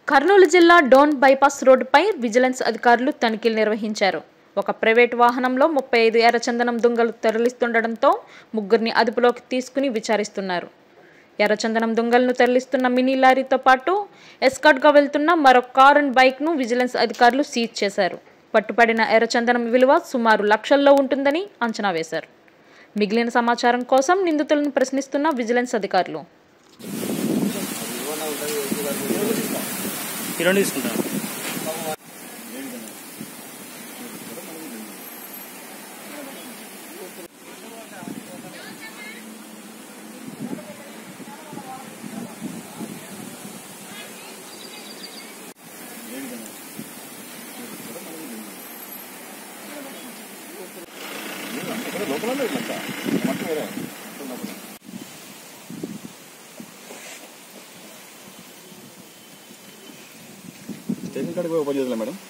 కర్నూలు జిల్లా డోన్ బైపాస్ రోడ్డుపై విజిలెన్స్ అధికారులు తనిఖీలు నిర్వహించారు ఒక ప్రైవేట్ వాహనంలో ముప్పై ఐదు ఎర్రచందనం దుంగలు తరలిస్తుండటంతో ముగ్గురిని అదుపులోకి తీసుకుని విచారిస్తున్నారు ఎర్రచందనం దుంగలను తరలిస్తున్న మినీ లారీతో పాటు ఎస్కాట్గా వెళ్తున్న మరో కార్ అండ్ బైక్ను విజిలెన్స్ అధికారులు సీజ్ చేశారు పట్టుపడిన ఎర్రచందనం విలువ సుమారు లక్షల్లో ఉంటుందని అంచనా వేశారు మిగిలిన సమాచారం కోసం నిందితులను ప్రశ్నిస్తున్న విజిలెన్స్ అధికారులు ఈ రెండు తీసుకుంటాను స్టేషన్ కార్డు ఓపెన్ చేద్దాం మేడం